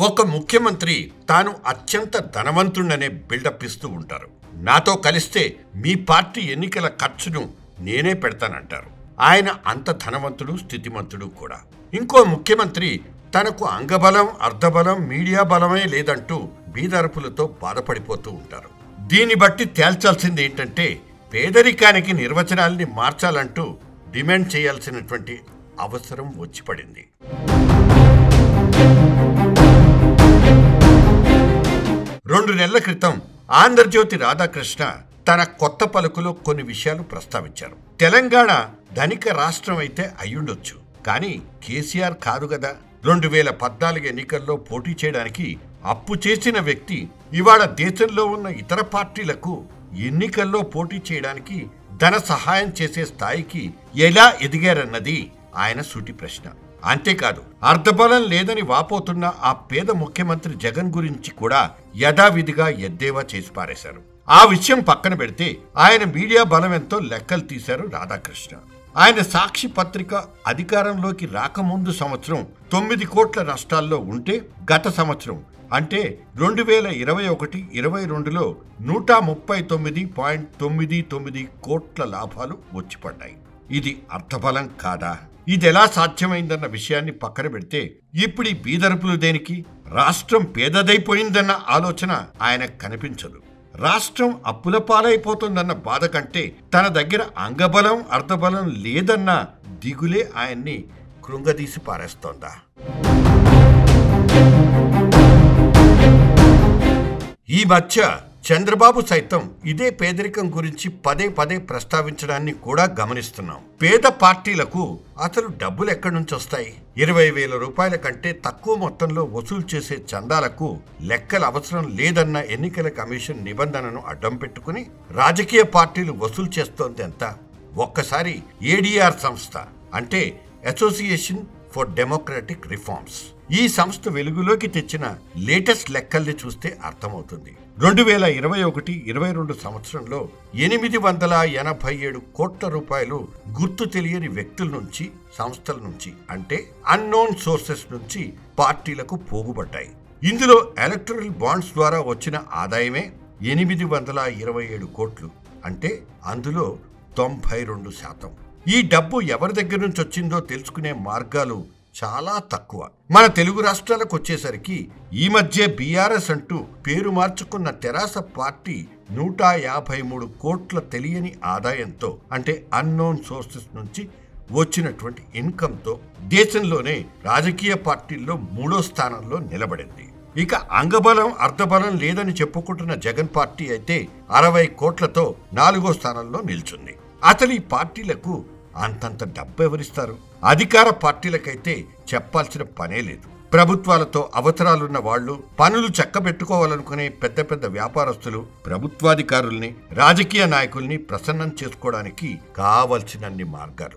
ఒక ముఖ్యమంత్రి తాను అత్యంత ధనవంతుడనే బిల్డప్ ఇస్తూ ఉంటారు నాతో కలిస్తే మీ పార్టీ ఎన్నికల ఖర్చును నేనే పెడతానంటారు ఆయన అంత ధనవంతుడు స్థితిమంతుడు కూడా ఇంకో ముఖ్యమంత్రి తనకు అంగబలం అర్ధబలం మీడియా బలమే లేదంటూ బీదరపులతో బాధపడిపోతూ ఉంటారు దీన్ని బట్టి తేల్చాల్సింది ఏంటంటే పేదరికానికి నిర్వచనాల్ని మార్చాలంటూ డిమాండ్ చేయాల్సినటువంటి అవసరం వచ్చి పడింది రెండు నెలల క్రితం ఆంధ్రజ్యోతి రాధాకృష్ణ తన కొత్త పలుకులో కొన్ని విషయాలు ప్రస్తావించారు తెలంగాణ ధనిక రాష్ట్రం అయితే అయ్యుండొచ్చు కానీ కేసీఆర్ కాదు కదా రెండు వేల పద్నాలుగు ఎన్నికల్లో పోటీ చేయడానికి అప్పు చేసిన వ్యక్తి ఇవాళ దేశంలో ఉన్న ఇతర పార్టీలకు ఎన్నికల్లో పోటీ చేయడానికి ధన సహాయం చేసే స్థాయికి ఎలా ఎదిగారన్నది ఆయన సూటి ప్రశ్న అంతేకాదు అర్ధబలం లేదని వాపోతున్న ఆ పేద ముఖ్యమంత్రి జగన్ గురించి కూడా యథావిధిగా ఎద్దేవా చేసి పారేశారు ఆ విషయం పక్కన పెడితే ఆయన మీడియా బలం ఎంతో లెక్కలు తీశారు రాధాకృష్ణ ఆయన సాక్షి పత్రిక అధికారంలోకి రాకముందు సంవత్సరం తొమ్మిది కోట్ల నష్టాల్లో ఉంటే గత సంవత్సరం అంటే రెండు వేల ఇరవై ఒకటి ఇరవై రెండులో నూట ముప్పై తొమ్మిది పాయింట్ తొమ్మిది తొమ్మిది కోట్ల లాభాలు వచ్చిపడ్డాయి ఇది అర్థబలం కాదా ఇది ఎలా సాధ్యమైందన్న విషయాన్ని పక్కన పెడితే ఇప్పుడు ఈ బీదరుపులు దేనికి రాష్ట్రం పేదదైపోయిందన్న ఆలోచన ఆయనకు కనిపించదు రాష్ట్రం అప్పుల పాలైపోతుందన్న బాధ కంటే తన దగ్గర అంగబలం అర్ధబలం లేదన్న దిగులే ఆయన్ని కృంగదీసి పారేస్తోందా ఈ మధ్య చంద్రబాబు సైతం ఇదే పేదరికం గురించి పదే పదే ప్రస్తావించడాన్ని కూడా గమనిస్తున్నాం పేద పార్టీలకు అసలు డబ్బులు ఎక్కడి నుంచి వస్తాయి ఇరవై వేల రూపాయల కంటే తక్కువ మొత్తంలో వసూలు చేసే చందాలకు లెక్కల అవసరం లేదన్న ఎన్నికల కమిషన్ నిబంధనను అడ్డం పెట్టుకుని రాజకీయ పార్టీలు వసూలు చేస్తోంది ఎంత ఒక్కసారి ఏడీఆర్ సంస్థ అంటే అసోసియేషన్ ఫర్ డెమోక్రటిక్ రిఫార్మ్స్ ఈ సంస్థ వెలుగులోకి తెచ్చిన లేటెస్ట్ లెక్కల్ని చూస్తే అర్థమవుతుంది రెండు వేల ఇరవై ఒకటి ఇరవై రెండు సంవత్సరంలో ఎనిమిది వందల ఎనభై ఏడు కోట్ల రూపాయలు గుర్తు తెలియని వ్యక్తుల నుంచి సంస్థల నుంచి అంటే అన్నోన్ సోర్సెస్ నుంచి పార్టీలకు పోగుపడ్డాయి ఇందులో ఎలక్టరల్ బాండ్స్ ద్వారా వచ్చిన ఆదాయమే ఎనిమిది వందల ఇరవై ఏడు కోట్లు అంటే అందులో తొంభై రెండు శాతం ఈ డబ్బు ఎవరి దగ్గర నుంచి వచ్చిందో తెలుసుకునే మార్గాలు చాలా తక్కువ మన తెలుగు రాష్ట్రాలకు వచ్చేసరికి ఈ మధ్య బీఆర్ఎస్ అంటూ పేరు మార్చుకున్న తెరాస పార్టీ నూట యాభై మూడు కోట్ల తెలియని ఆదాయంతో అంటే అన్నోన్ సోర్సెస్ నుంచి వచ్చినటువంటి ఇన్కంతో దేశంలోనే రాజకీయ పార్టీల్లో మూడో స్థానంలో నిలబడింది ఇక అంగబలం అర్ధబలం లేదని చెప్పుకుంటున్న జగన్ పార్టీ అయితే అరవై కోట్లతో నాలుగో స్థానంలో నిల్చుంది అసలు ఈ పార్టీలకు అంతంత డబ్బు ఎవరిస్తారు అధికార పార్టీలకైతే చెప్పాల్సిన పనే లేదు ప్రభుత్వాలతో అవసరాలున్న వాళ్ళు పనులు చక్కబెట్టుకోవాలనుకునే పెద్ద పెద్ద వ్యాపారస్తులు ప్రభుత్వాధికారుల్ని రాజకీయ నాయకుల్ని ప్రసన్నం చేసుకోవడానికి కావలసినన్ని మార్గాలు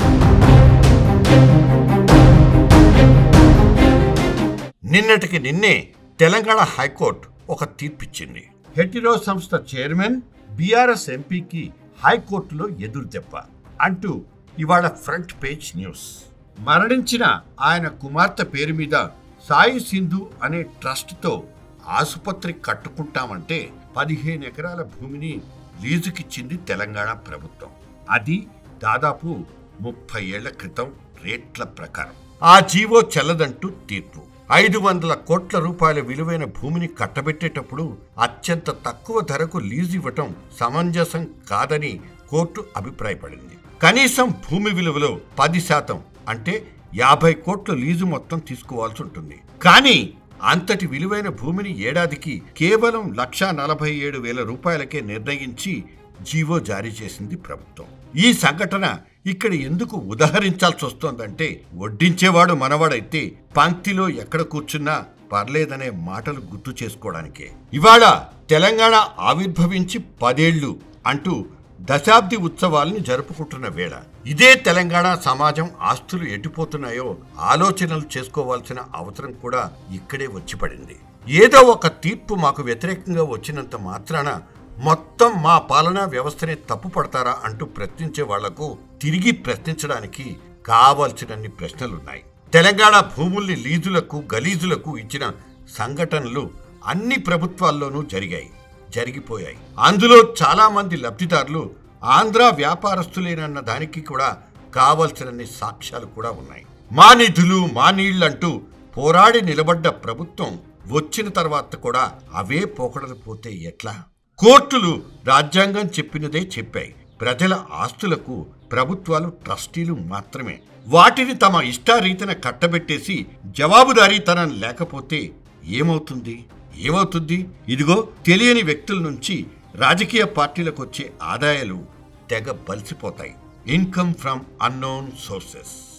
నిన్నటికి నిన్నే తెలంగాణ హైకోర్టు ఒక తీర్పిచ్చింది హెటిరో సంస్థ చైర్మన్ బీఆర్ఎస్ ఎంపీకి హైకోర్టులో ఎదురు దెబ్బ అంటూ ఇవాళ ఫ్రంట్ పేజ్ న్యూస్ మరణించిన ఆయన కుమార్తె పేరు మీద సాయి సింధు అనే ట్రస్ట్తో ఆసుపత్రి కట్టుకుంటామంటే పదిహేను ఎకరాల భూమిని లీజుకిచ్చింది తెలంగాణ ప్రభుత్వం అది దాదాపు ముప్పై ఏళ్ల క్రితం రేట్ల ప్రకారం ఆ జీవో చెల్లదంటూ తీర్పు ఐదు వందల కోట్ల రూపాయల విలువైన భూమిని కట్టబెట్టేటప్పుడు అత్యంత తక్కువ ధరకు లీజు ఇవ్వటం సమంజసం కాదని కోర్టు అభిప్రాయపడింది కనీసం భూమి విలువలో పది శాతం అంటే యాభై కోట్ల లీజు మొత్తం తీసుకోవాల్సి ఉంటుంది కానీ అంతటి విలువైన భూమిని ఏడాదికి కేవలం లక్షా నలభై ఏడు వేల రూపాయలకే నిర్ణయించి జీవో జారీ చేసింది ప్రభుత్వం ఈ సంఘటన ఇక్కడ ఎందుకు ఉదహరించాల్సి వస్తోందంటే వడ్డించేవాడు మనవాడైతే పంక్తిలో ఎక్కడ కూర్చున్నా పర్లేదనే మాటలు గుర్తు చేసుకోవడానికే ఇవాళ తెలంగాణ ఆవిర్భవించి పదేళ్లు అంటూ దశాబ్ది ఉత్సవాల్ని జరుపుకుంటున్న వేళ ఇదే తెలంగాణ సమాజం ఆస్తులు ఎటుపోతున్నాయో ఆలోచనలు చేసుకోవాల్సిన అవసరం కూడా ఇక్కడే వచ్చి పడింది ఏదో ఒక తీర్పు మాకు వ్యతిరేకంగా వచ్చినంత మాత్రాన మొత్తం మా పాలనా వ్యవస్థనే తప్పు పడతారా అంటూ ప్రశ్నించే వాళ్లకు తిరిగి ప్రశ్నించడానికి కావాల్సినన్ని ప్రశ్నలున్నాయి తెలంగాణ భూముల్ని లీజులకు గలీజులకు ఇచ్చిన సంఘటనలు అన్ని ప్రభుత్వాల్లోనూ జరిగాయి జరిగిపోయాయి అందులో చాలా మంది లబ్ధిదారులు ఆంధ్ర వ్యాపారస్తులేనన్న దానికి కూడా కావలసినన్ని సాక్ష్యాలు కూడా ఉన్నాయి మా నిధులు మా నీళ్లంటూ పోరాడి నిలబడ్డ ప్రభుత్వం వచ్చిన తర్వాత కూడా అవే పోకడలు పోతే ఎట్లా కోర్టులు రాజ్యాంగం చెప్పినదే చెప్పాయి ప్రజల ఆస్తులకు ప్రభుత్వాలు ట్రస్టీలు మాత్రమే వాటిని తమ ఇష్టారీతిన కట్టబెట్టేసి జవాబుదారీతనం లేకపోతే ఏమవుతుంది ఏమవుతుంది ఇదిగో తెలియని వ్యక్తుల నుంచి రాజకీయ పార్టీలకు వచ్చే ఆదాయాలు తెగ బలిసిపోతాయి ఇన్కమ్ ఫ్రమ్ అన్నోన్ సోర్సెస్